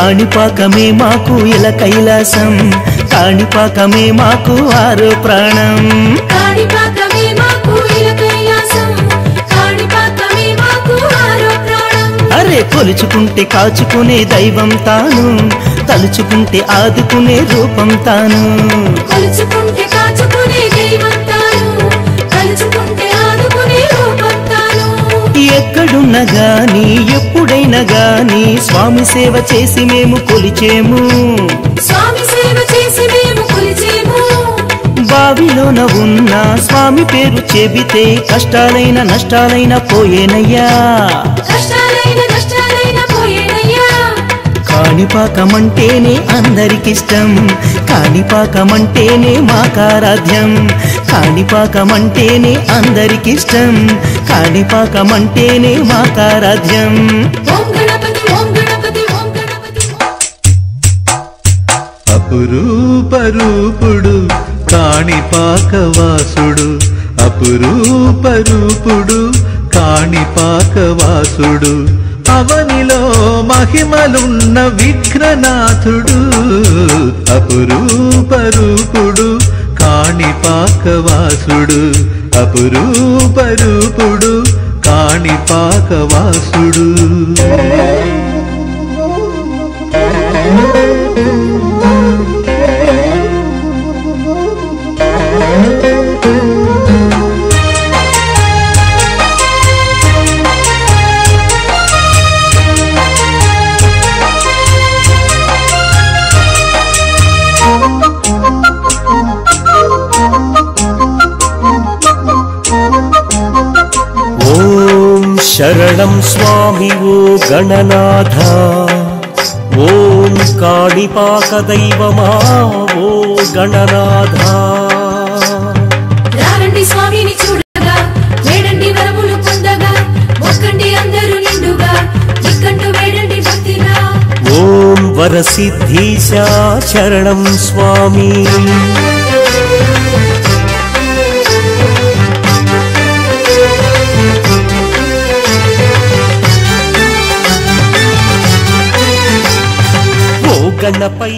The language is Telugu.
కాణిపాకమే మాకు ఇల కైలాసం కాణిపాకమే మాకు ఆరో ప్రాణం కాణిపాకమే మాకు ఇల కైలాసం కాణిపాకమే మాకు ఆరో ప్రాణం అరే కొలుచుకుంటే కాచుకునే దైవం తాను తలుచుకుంటే ఆదుకునే రూపం తాను కొలుచుకుంటే కాచుకునే దైవం తాను కలుచుకుంటే ఆదుకునే రూపం తాను ఎక్కడున్నా గాని ఎప్పుడైనా గాని స్వామి సేవ చేసి మేము కొలిచేము స్వామి సేవ చేసి మేము కొలిచేము బావిలోన ఉన్న స్వామి పేరు చెబితే కష్టాలైన నష్టాలైన పోయేనయ్యా కష్టాలైన నష్టాలైన పోయేనయ్యా కాణిపాకమంటేనే అందరికిష్టం కాణిపాకమంటేనే మాకారాధ్యం కాణిపాకమంటేనే అందరికిష్టం కాణిపాకమంటేనే మాకారాధ్యం ఓం గణపతి ఓం గణపతి ఓం గణపతి అపురూపరూపుడు కాణిపాకవాసుడు అపురూపరూపుడు కాణిపాకవాసుడు అవనిలో మహిమలున్న విఘ్ననాథుడు అపురూపరూపుడు కాణిపాకవాసుడు అపురూపరూపుడు కాణిపాకవాసుడు ఓం శరణం స్వామి ఓ గణనాథ ఓం కాణిపాక దైవమా ఓ గణనాథ రారండి స్వామిని చూడగా వేడండి వరములు పొందగా మొక్కండి అందరూ నిండుగా ఇక్కంటూ వేడండి భక్తిగా ఓం వరసిద్ధీశ శరణం స్వామి ఓ గణపై